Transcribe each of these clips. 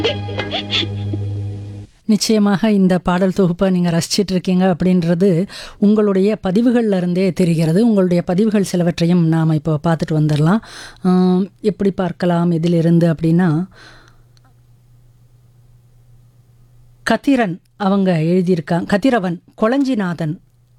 நிச்சயமாக இந்த பாடல் தொகுப்பை நீங்கள் ரசிச்சிட்டு இருக்கீங்க அப்படின்றது உங்களுடைய பதிவுகள்ல இருந்தே தெரிகிறது உங்களுடைய பதிவுகள் சிலவற்றையும் நாம் இப்போ பார்த்துட்டு வந்துடலாம் ஆம், எப்படி பார்க்கலாம் இதிலிருந்து அப்படின்னா கதிரன் அவங்க எழுதியிருக்காங்க கதிரவன் கொளஞ்சிநாதன்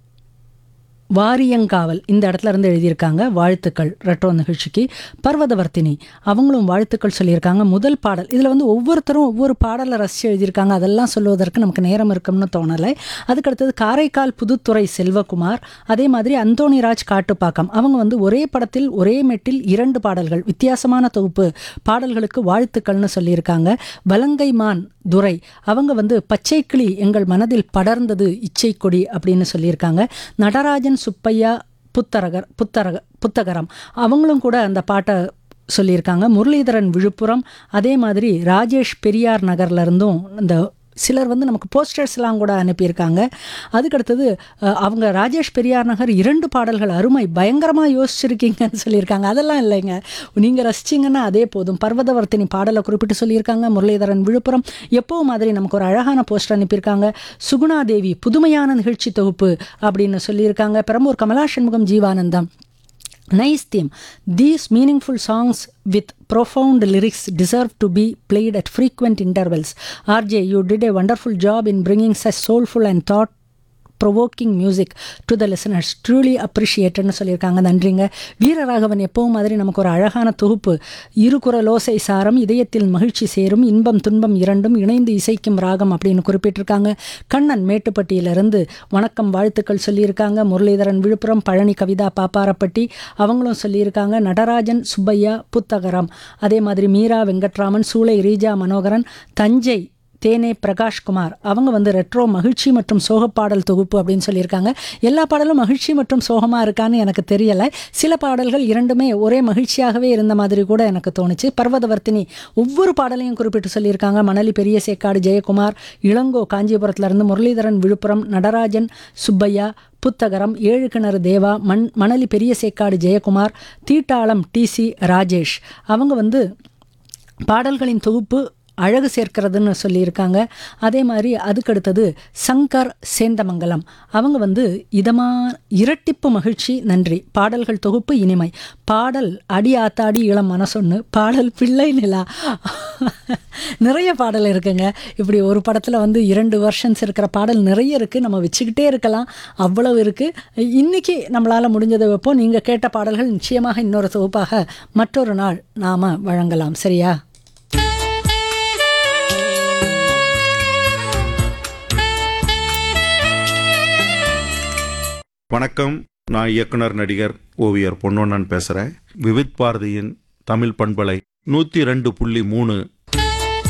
வாரியங்காவல் இந்த இடத்துல இருந்து எழுதியிருக்காங்க வாழ்த்துக்கள் ரெட்ரோ நிகழ்ச்சிக்கு பர்வதவர்த்தினி அவங்களும் வாழ்த்துக்கள் சொல்லியிருக்காங்க முதல் பாடல் இதில் வந்து ஒவ்வொருத்தரும் ஒவ்வொரு பாடலை ரசித்து எழுதியிருக்காங்க அதெல்லாம் சொல்லுவதற்கு நமக்கு நேரம் இருக்கும்னு தோணலை அதுக்கடுத்தது காரைக்கால் புதுத்துறை செல்வகுமார் அதே மாதிரி அந்தோணிராஜ் காட்டுப்பாக்கம் அவங்க வந்து ஒரே படத்தில் ஒரே மெட்டில் இரண்டு பாடல்கள் வித்தியாசமான தொகுப்பு பாடல்களுக்கு வாழ்த்துக்கள்னு சொல்லியிருக்காங்க வலங்கைமான் துரை அவங்க வந்து பச்சைக்கிளி எங்கள் மனதில் படர்ந்தது இச்சை கொடி அப்படின்னு சொல்லியிருக்காங்க நடராஜன் சுப்பையா புத்தரகர் புத்தரக புத்தகரம் அவங்களும் கூட அந்த பாட்டை சொல்லியிருக்காங்க முரளிதரன் விழுப்புரம் அதே மாதிரி ராஜேஷ் பெரியார் நகர்ல இருந்தும் இந்த சிலர் வந்து நமக்கு போஸ்டர்ஸ்லாம் கூட அனுப்பியிருக்காங்க அதுக்கடுத்தது அஹ், அவங்க ராஜேஷ் பெரியார் நகர் இரண்டு பாடல்கள் அருமை பயங்கரமாக யோசிச்சிருக்கீங்கன்னு சொல்லியிருக்காங்க அதெல்லாம் இல்லைங்க நீங்கள் ரசிச்சிங்கன்னா அதே போதும் பர்வதவர்த்தினி பாடலை குறிப்பிட்டு சொல்லியிருக்காங்க முரளிதரன் விழுப்புரம் எப்பவும் மாதிரி நமக்கு ஒரு அழகான போஸ்டர் அனுப்பியிருக்காங்க சுகுணாதேவி புதுமையான நிகழ்ச்சி தொகுப்பு அப்படின்னு சொல்லியிருக்காங்க Perambur Kamala Shanmugam Jeevanandam Nice theme. These meaningful songs with profound lyrics deserve to be played at frequent intervals. RJ, you did a wonderful job in bringing such soulful and thought provoking music to the listeners truly அப்ரிஷியேட்டட்னு சொல்லியிருக்காங்க நன்றிங்க வீரராகவன் எப்பவும் மாதிரி நமக்கு ஒரு அழகான தொகுப்பு இருகுரலோசை சாரம் இதயத்தில் மகிழ்ச்சி சேரும் இன்பம் துன்பம் இரண்டும் இணைந்து இசைக்கும் ராகம் அப்படின்னு குறிப்பிட்டிருக்காங்க கண்ணன் மேட்டுப்பட்டியிலிருந்து வணக்கம் வாழ்த்துக்கள் சொல்லியிருக்காங்க முரளிதரன் விழுப்புரம் பழனி கவிதா பாப்பாரப்பட்டி அவங்களும் சொல்லியிருக்காங்க நடராஜன் சுப்பையா புத்தகரம் அதே மாதிரி மீரா வெங்கட்ராமன் சூளை ரீஜா மனோகரன் தஞ்சை தேனே பிரகாஷ்குமார் அவங்க வந்து ரெட்ரோ மகிழ்ச்சி மற்றும் சோக பாடல் தொகுப்பு அப்படின்னு சொல்லியிருக்காங்க எல்லா பாடலும் மகிழ்ச்சி மற்றும் சோகமாக இருக்கான்னு எனக்கு தெரியலை சில பாடல்கள் இரண்டுமே ஒரே மகிழ்ச்சியாகவே இருந்த மாதிரி கூட எனக்கு தோணுச்சு பர்வதவர்த்தினி ஒவ்வொரு பாடலையும் குறிப்பிட்டு சொல்லியிருக்காங்க மணலி பெரிய சேக்காடு ஜெயக்குமார் இளங்கோ காஞ்சிபுரத்துல இருந்து முரளிதரன் விழுப்புரம் நடராஜன் சுப்பையா புத்தகரம் ஏழு கிணறு தேவா மண் மணலி பெரிய சேக்காடு ஜெயக்குமார் தீட்டாளம் டிசி ராஜேஷ் அவங்க வந்து பாடல்களின் தொகுப்பு அழகு சேர்க்கிறதுன்னு சொல்லியிருக்காங்க அதே மாதிரி அதுக்கடுத்தது சங்கர் சேந்தமங்கலம் அவங்க வந்து இதமா இரட்டிப்பு மகிழ்ச்சி நன்றி பாடல்கள் தொகுப்பு இனிமை பாடல் அடி ஆத்தாடி இளம் மனசொன்னு பாடல் பிள்ளை நிலா நிறைய பாடல் இருக்குங்க இப்படி ஒரு படத்தில் வந்து இரண்டு வருஷன்ஸ் இருக்கிற பாடல் நிறைய இருக்குது நம்ம வச்சுக்கிட்டே இருக்கலாம் அவ்வளவு இருக்குது இன்னைக்கு நம்மளால் முடிஞ்சதை வைப்போம் நீங்கள் கேட்ட பாடல்கள் நிச்சயமாக இன்னொரு தொகுப்பாக மற்றொரு நாள் நாம் வழங்கலாம் சரியா வணக்கம் நான் இயக்குனர் நடிகர் ஓவியர் பொன்னொன்னன் பேசுகிறேன் விவித் பாரதியின் தமிழ் பண்பலை நூற்றி ரெண்டு புள்ளி மூணு